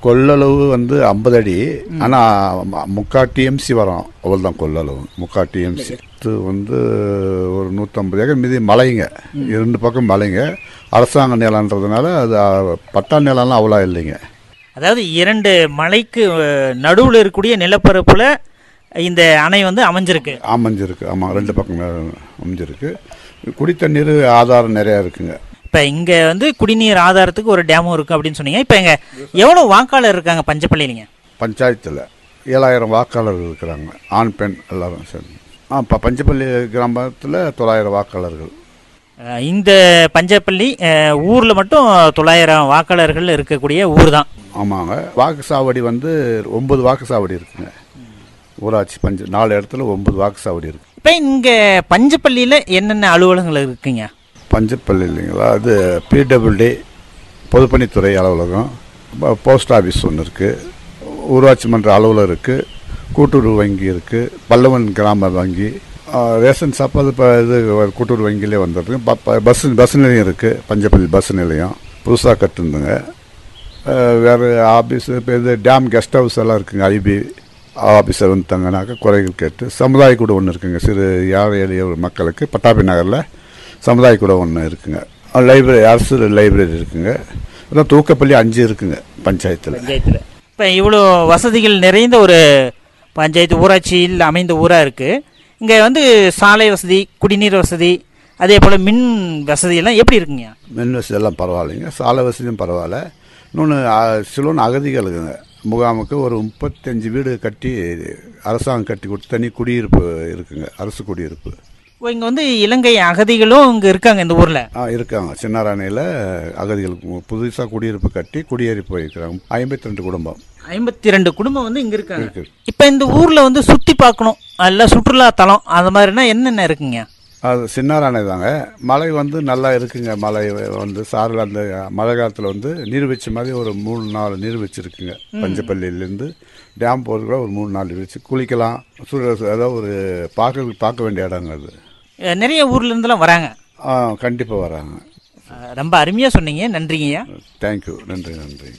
கொள்ளளவு வந்து ஐம்பது அடி ஆனால் முக்கா டிஎம்சி வரும் அவ்வளோதான் கொள்ளளவு முக்கா டிஎம்சி இது வந்து ஒரு நூற்றம்பது ஏக்கர் மீதி மலைங்க இரண்டு பக்கம் மலைங்க அரசாங்க நிலன்றதுனால அது அஹ், பட்டா நிலம்லாம் அவ்வளோ இல்லைங்க அதாவது இரண்டு மலைக்கு நடுவில் இருக்கக்கூடிய நிலப்பரப்புல இந்த அணை வந்து அமைஞ்சிருக்கு அமைஞ்சிருக்கு ஆமாம் ரெண்டு பக்கம் அமைஞ்சிருக்கு குடி தண்ணீர் ஆதாரம் நிறையா இருக்குங்க இப்போ இங்கே வந்து குடிநீர் ஆதாரத்துக்கு ஒரு டேமும் இருக்குது அப்படின்னு சொன்னீங்க இப்போ இங்கே எவ்வளோ வாக்காளர் இருக்காங்க பஞ்சப்பள்ளியிலங்க பஞ்சாயத்தில் ஏழாயிரம் வாக்காளர்கள் இருக்கிறாங்க ஆண் பெண் எல்லாரும் சரி ஆ இப்போ பஞ்சப்பள்ளி கிராமத்தில் தொள்ளாயிரம் வாக்காளர்கள் அஹ் இந்த பஞ்சப்பள்ளி ஊரில் மட்டும் தொள்ளாயிரம் வாக்காளர்கள் இருக்கக்கூடிய ஊர் தான் ஆமாங்க வாக்கு சாவடி வந்து ஒன்பது வாக்கு சாவடி இருக்குங்க ஊராட்சி பஞ்ச நாலு இடத்துல ஒன்பது வாக்கு சாவடி இருக்கு இப்போ இங்கே பஞ்சப்பள்ளியில் என்னென்ன அலுவலகங்கள் இருக்குங்க பஞ்சப்பள்ளி இல்லைங்களா அது பிடபிள்டி பொதுப்பணித்துறை அலுவலகம் ப- போஸ்ட் ஆஃபீஸ் ஒன்று இருக்குது ஊராட்சி மன்ற அலுவலகம் இருக்குது கூட்டுறவு வங்கி இருக்குது பல்லவன் கிராம வங்கி ஆ, ரேஷன் ஷாப் அது இப்போ இது கூட்டுறவு வங்கியிலே வந்துருக்கு ப- ப- பஸ் பஸ் நிலையம் இருக்குது பஞ்சப்பள்ளி பஸ் நிலையம் புதுசாக கட்டுந்துங்க வேறு ஆஃபீஸ் இப்போ இது டேம் கெஸ்ட் ஹவுஸ் எல்லாம் இருக்குங்க ஐபி ஆஃபீஸர் வந்து தங்கினாக்க குறைகள் கேட்டு சமுதாய கூட ஒன்று இருக்குங்க சிறு ஏழை எளிய மக்களுக்கு பட்டாபி நகரில் சமுதாய கூட ஒன்று இருக்குங்க லைப்ரரி அரசு லைப்ரரி இருக்குங்க அதான் தூக்கப்பள்ளி அஞ்சு இருக்குங்க பஞ்சாயத்தில் பஞ்சாயத்தில் இப்போ இவ்வளோ வசதிகள் நிறைந்த ஒரு பஞ்சாயத்து ஊராட்சியில் அமைந்த ஊராக இருக்குது இங்கே வந்து சாலை வசதி குடிநீர் வசதி அதே போல் மின் வசதியெல்லாம் எப்படி இருக்குங்க மின் வசதி எல்லாம் பரவாயில்லைங்க சாலை வசதியும் பரவாயில்ல இன்னொன்று சிலோன் அகதிகளுக்குங்க முகாமுக்கு ஒரு முப்பத்தஞ்சு வீடு கட்டி அரசாங்கம் கட்டி கொடுத்து தனி குடியிருப்பு இருக்குங்க அரசு குடியிருப்பு ஓ இங்கே வந்து இலங்கை அகதிகளும் இங்கே இருக்காங்க இந்த ஊரில் ஆ இருக்காங்க சின்னாராணையில் அகதிகளுக்கு புதுசாக குடியிருப்பு கட்டி குடியேறி போயிருக்கிறாங்க ஐம்பத்தி ரெண்டு குடும்பம் ஐம்பத்தி ரெண்டு குடும்பம் வந்து இங்கே இருக்காங்க இருக்கு இப்போ இந்த ஊரில் வந்து சுற்றி பார்க்கணும் அல்ல சுற்றுலா தலம் அது மாதிரினா என்னென்ன இருக்குங்க அது சின்னாராணை தாங்க மழை வந்து நல்லா இருக்குங்க மழை வந்து சாரல் அந்த மழை காலத்தில் வந்து நீர்வீழ்ச்சி மாதிரி ஒரு மூணு நாலு நீர்வீழ்ச்சி இருக்குங்க பஞ்சப்பள்ளியிலேருந்து டேம் போகிறதுக்குள்ள ஒரு மூணு நாலு நீர்வீழ்ச்சி குளிக்கலாம் சூரிய அதாவது ஒரு பார்க்க பார்க்க வேண்டிய இடங்க அது அஹ் நிறைய ஊர்ல இருந்தெல்லாம் வராங்க ஆ கண்டிப்பாக வராங்க அஹ் ரொம்ப அருமையாக சொன்னீங்க நன்றிங்கய்யா தேங்க்யூ நன்றி நன்றி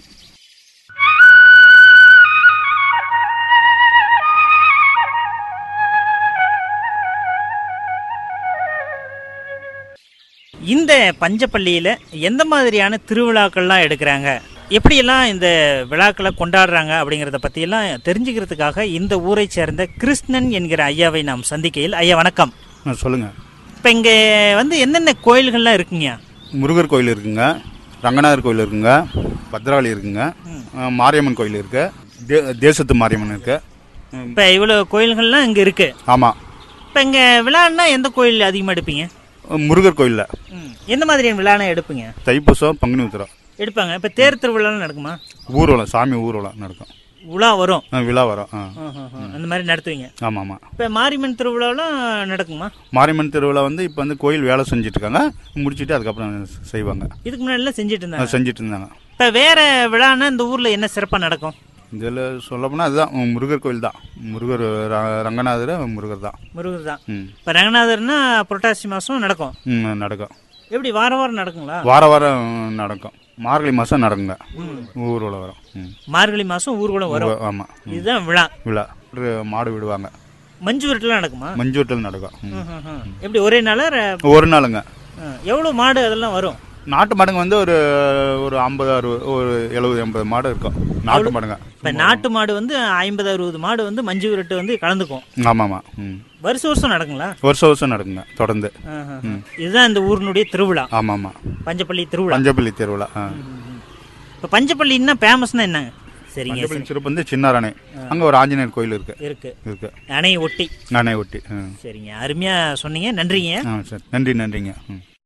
இந்த பஞ்சப்பள்ளியில் எந்த மாதிரியான திருவிழாக்கள்லாம் எடுக்கிறாங்க எப்படியெல்லாம் இந்த விழாக்களை கொண்டாடுறாங்க அப்படிங்கிறத பற்றியெல்லாம் தெரிஞ்சுக்கிறதுக்காக இந்த ஊரை சேர்ந்த கிருஷ்ணன் என்கிற ஐயாவை நாம் சந்திக்கையில் ஐயா வணக்கம் ஆ சொல்லுங்க இப்போ இங்கே வந்து என்னென்ன கோயில்கள்லாம் இருக்குங்க முருகர் கோயில் இருக்குங்க ரங்கநாதர் கோயில் இருக்குங்க பத்ராளி இருக்குங்க ஆ, மாரியம்மன் கோயில் இருக்கு தே தேசத்து மாரியம்மன் இருக்கு ம், இப்போ இவ்வளோ கோயில்கள்லாம் இங்கே இருக்குது ஆமாம் இப்போ இங்கே விழான்னா எந்த கோயில் அதிகமாக எடுப்பீங்க முருகர் கோயிலில் ம். எந்த மாதிரியான விழானா எடுப்பீங்க தைப்பூசம் பங்குனி உத்திரம் எடுப்பாங்க இப்போ தேர் திருவிழாலாம் நடக்குமா ஊர்வலம் சாமி ஊர்வலம் நடக்கும் உலா வரும் ஆ, விழா வரும் ஆ அந்த மாதிரி நடத்துவீங்க ஆமாம் ஆமாம் இப்போ மாரியம்மன் திருவிழாலாம் நடக்குமா மாரியம்மன் திருவிழா வந்து இப்போ வந்து கோயில் வேலை செஞ்சுட்டு இருக்காங்க முடிச்சுட்டு அதுக்கப்புறம் செய்வாங்க இதுக்கு முன்னாடிலாம் செஞ்சுட்டு ஆ, இருந்தாங்க செஞ்சுட்டு இருந்தாங்க இப்போ வேற விழான்னா இந்த ஊரில் என்ன சிறப்பாக நடக்கும் இதில் சொல்லப்போனால் அதுதான் முருகர் கோயில் தான் முருகர் ர- ரங்கநாதர் முருகர் தான் முருகர் தான் ம் இப்போ ரங்கநாதர்னா புரட்டாசி மாதம் நடக்கும் ம் நடக்கும் எப்படி வாரம் வாரம் நடக்குங்களா வார வாரம் நடக்கும் மார்கழி மாதம் நடக்குங்க ஊர்வலம் வரும் ம் மார்கழி மாதம் ஊர்வலம் வரும் ஆமாம் இதுதான் விழா விழா ஒரு மாடு விடுவாங்க மஞ்சு விரட்டுலாம் நடக்குமா மஞ்சூட்டல் நடக்கும் ம். ம், ம், ம். எப்படி ஒரே நாளா ர- ஒரு நாளுங்க ம். எவ்வளோ மாடு அதெல்லாம் வரும் நாட்டு மாடுங்க வந்து ஒரு ஒரு ஐம்பது அறுபது ஒரு எழுபது எண்பது மாடு இருக்கும் நாட்டு மாடுங்க இப்போ நாட்டு மாடு வந்து ஐம்பது அறுபது மாடு வந்து மஞ்சு விரட்டு வந்து கலந்துக்கும் ஆமாம் ஆமாம் ம் வருஷம் வருஷம் நடக்குங்களா வருஷம் வருஷம் நடக்குங்க தொடர்ந்து ம், ம், ம். இதுதான் இந்த ஊரினுடைய திருவிழா ஆமாம் ஆமாம் பஞ்சப்பள்ளி திருவிழா பஞ்சப்பள்ளி திருவிழா ஆ இப்போ பஞ்சப்பள்ளின்னா ஃபேமஸ்னா என்னங்க சரிங்க பஞ்சப்பள்ளி சிறப்பு வந்து சின்னாரணை அங்கே ஒரு ஆஞ்சநேயர் கோயில் இருக்கு இருக்கு இருக்கு அணையை ஒட்டி நானே ஒட்டி ஆ சரிங்க அருமையாக சொன்னீங்க நன்றிங்க ஆ சரி நன்றி நன்றிங்க ம்